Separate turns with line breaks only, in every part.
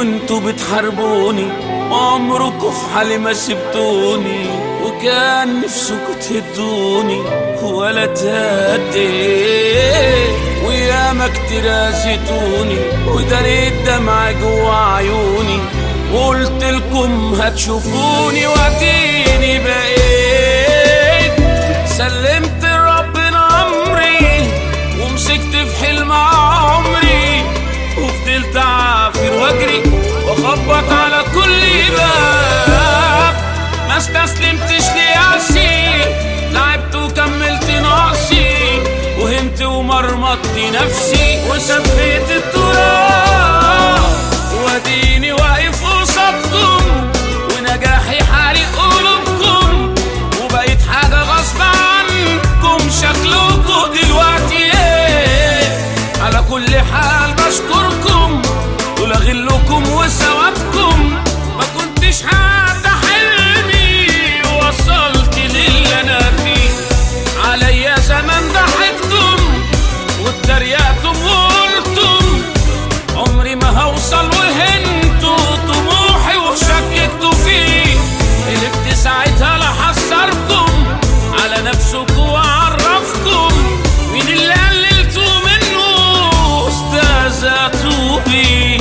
وانتوا بتحاربوني عمركوا في حالي ما سبتوني وكان نفسكوا تهدوني ولا تهديت وياما كتير اذيتوني وداريت دمع جوا عيوني وقلت لكم هتشوفوني واديني بقيت سلمت ربنا امري ومسكت في حلم عمري وفضلت عافر واجري واخبط على كل باب ما استسلمتش ليأسي لعبت وكملت نقصي وهمت ومرمطت نفسي وسفيت التراب واديني واقف قصادكم ونجاحي حارق قلوبكم وبقيت حاجة غصب عنكم شكلكم دلوقتي ايه على كل حال بشكركم دول غلكم وسوادكم ما كنتش حتى حلمي وصلت للي انا فيه عليا زمان ضحكتم واتريقتم وقلتم عمري ما هوصل وهنتوا طموحي وشككتوا فيه قلبت ساعتها لحذركم على نفسكم وعرفكم مين اللي قللتوا منه استاذتوا بيه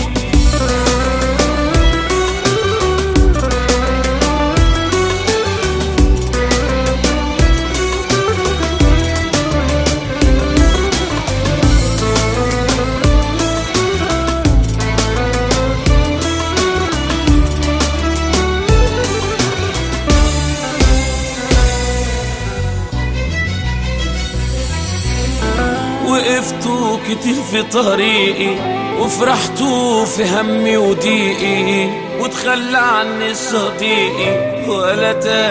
وقفتوا كتير في طريقي وفرحتوا في همي وضيقي وتخلى عني صديقي ولا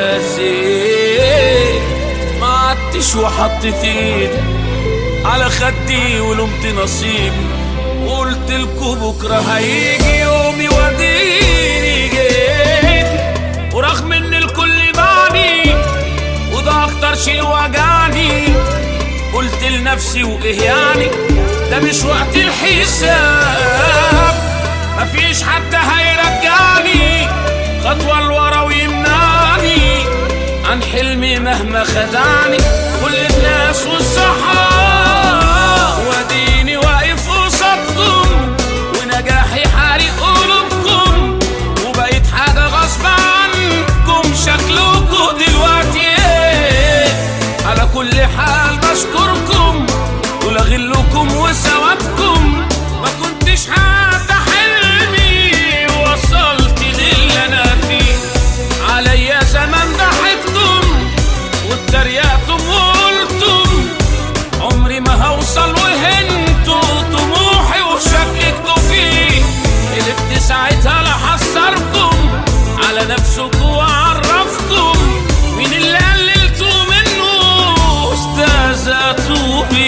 تأذيت ما عدتش وحطيت ايدي على خدي ولمت نصيبي وقلت لكم بكره هيجي يوم يوديني جيت ورغم ان الكل بعدي وده اكتر شيء وجعني قلت لنفسي وايه يعني ده مش وقت الحساب مفيش حد هيرجعني خطوة لورا ويمنعني عن حلمي مهما خدعني كل الناس والصحاب واديني واقف قصادكم ونجاحي حارق قلوبكم وبقيت حاجة غصب عنكم شكلكم دلوقتي ايه على كل حال بشكركم دول غلكم وسوادكم ما كنتش حتى حلمي وصلت للي انا فيه عليا زمان ضحكتم واتريقتم وقلتم عمري ما هوصل وهنتوا طموحي وشككتوا فيه قلبت ساعتها لحذركم على نفسكم وعرفكم مين اللي قللتوا منه استاذتوا بيه